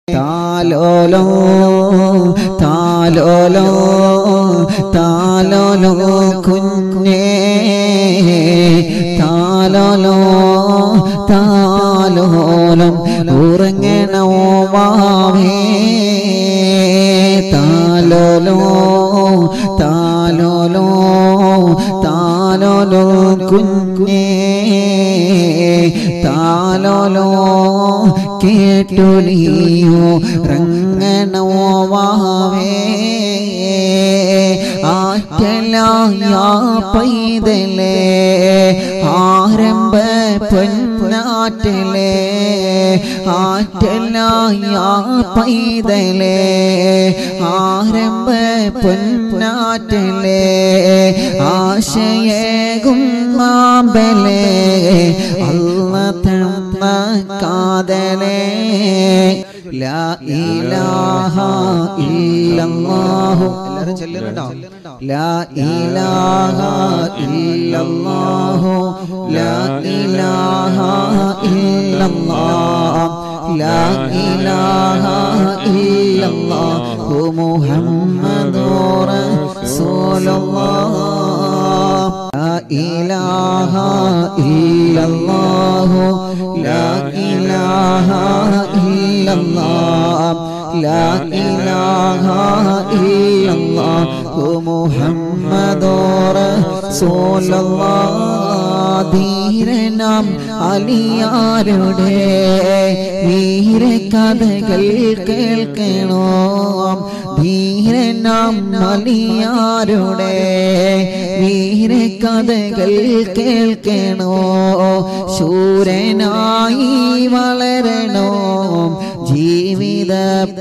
താലോലോ താലോലോ താലോലോ കുഞ്ഞേ താലോലോ താലോലം ഉറങ്ങണോ വാവേ താലോലോ താലോലോ താലോലോ കുഞ്ഞേ താലോലോ കേട്ടുലിയോ റങ്ങണോ വാവേ ആറ്റലായ പൈതലേ ആരംഭ പൊന്നാറ്റലേ ആറ്റലായ പൈതലേ ആരംഭ പൊന്നാറ്റലേ ആശയേകും മാമ്പലേ അല്ല തന്ന കാതലേ ലാ ഇലാഹ ഇല്ലല്ലാഹു എല്ലാവരും ചെല്ലുന്നുണ്ടോ ലാ ഇലാഹ ഇല്ലല്ലാഹു ലാ ഇലാഹ ഇല്ലല്ലാഹ് ലാ ഇലാഹ ഇല്ലല്ലാഹു മുഹമ്മദുർ റസൂലുള്ളാഹ് ലാ ഇലാഹ ഇല്ലല്ലാഹു ലാ ഇലാഹ ഇല്ലല്ലാഹ് ലാ ഇലാഹ ഇല്ലല്ലാഹു മുഹമ്മദുർ റസൂലുള്ളാഹ് ധീരനാം അലിയാരുടെ വീരകഥകൾ കേൾക്കണോ ധീരനാം അലിയാരുടെ വീരകഥകൾ കേൾക്കണോ ശൂരനായി വളരണോ ജീവിത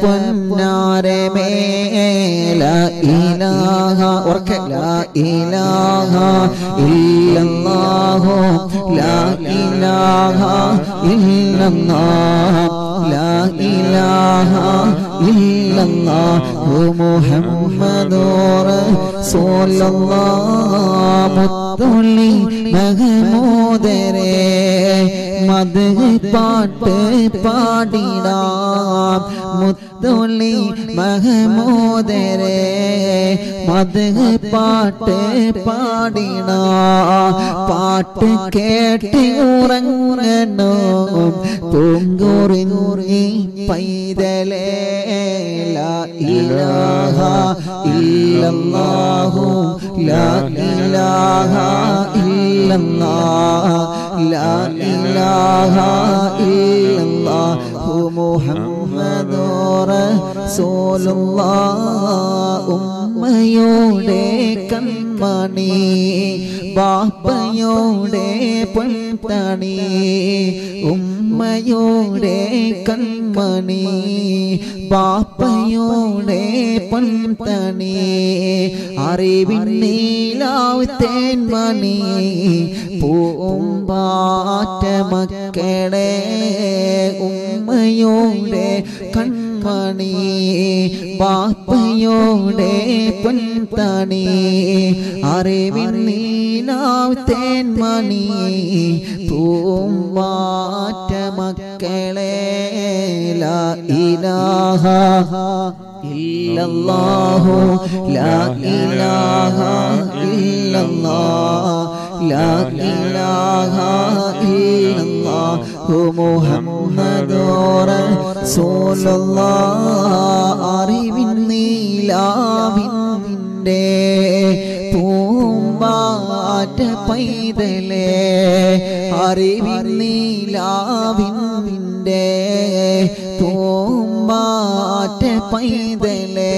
പൊന്നാരമേല ഇലാഹ ഉറക്കെ ലാ ഇലാഹ ഇല്ലല്ലാഹു ലാ ഇലാഹ ഇല്ലല്ലാഹ് ലാ ഇലാഹ ഇല്ലല്ലാഹു മുഹമ്മദുർ റസൂലുള്ളാഹ് മുത്തുള്ളി മഹമൂദരേ മത് പാട്ട് പാടിടാം മുത്തുള്ളി മഹമൂദരേ മത് പാട്ട് പാടിടാ പാട്ട് കേട്ട് ഉറങ്ങണോ പൂങ്കുറിഞ്ഞി പൈതലേ ലാ ഇലാഹ ഇല്ലല്ലാഹു ലാ ഇലാഹ ഇല്ലല്ലാഹ് ലാ ഇലാഹ ഇല്ലല്ലാഹു മുഹമ്മദുർ റസൂലുള്ളാഹ് ഉമ്മയുടെ കൺമണി ബാപ്പയുടെ പൊൻതണി ഉമ്മയുടെ കൺമണി ബാപ്പയുടെ പൊൻതണി അറിവിൻ നീലാവ് തേൻമണി പൂമ്പാറ്റ മക്കളെ ഉമ്മയുടെ കൺമണി ബാപ്പയുടെ പൊൻതണി അറിവിൻ നീലാവ് തേൻമണി പൂമ്പാറ്റ മക്കളെ ലാ ഇലാഹ ഇല്ലല്ലാഹു ലാ ഇലാഹ ഇല്ലല്ലാഹ് ലാ ഇലാഹ ഇല്ലല്ലാഹു മുഹമ്മദുർ റസൂലുള്ളാഹ് അറിവിൻ നീലാവിൻ്റെ പൂമ്പാറ്റ പൈതലേ അറിവിൻ നീലാവിൻ്റെ പൂമ്പാറ്റ പൈതലേ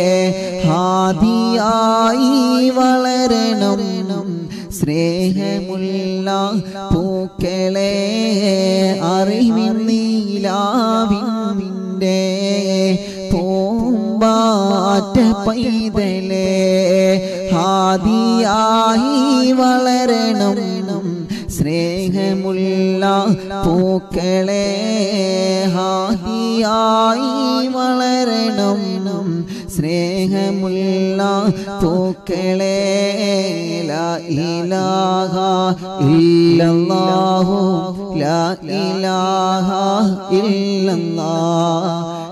ഹാദിയായി വളരണം സ്നേഹമുള്ള പൂക്കളെ അറിവിൻ നീലാവിൻ്റെ പൂമ്പാറ്റ പൈതലേ ഹാദിയായി വളരണം സ്നേഹമുള്ള പൂക്കളെ ഹാദിയായി വളരണം സ്നേഹമുള്ള പൂക്കളെ ലാ ഇലാഹ ഇല്ലല്ലാഹു ലാ ഇലാഹ ഇല്ലല്ലാഹ്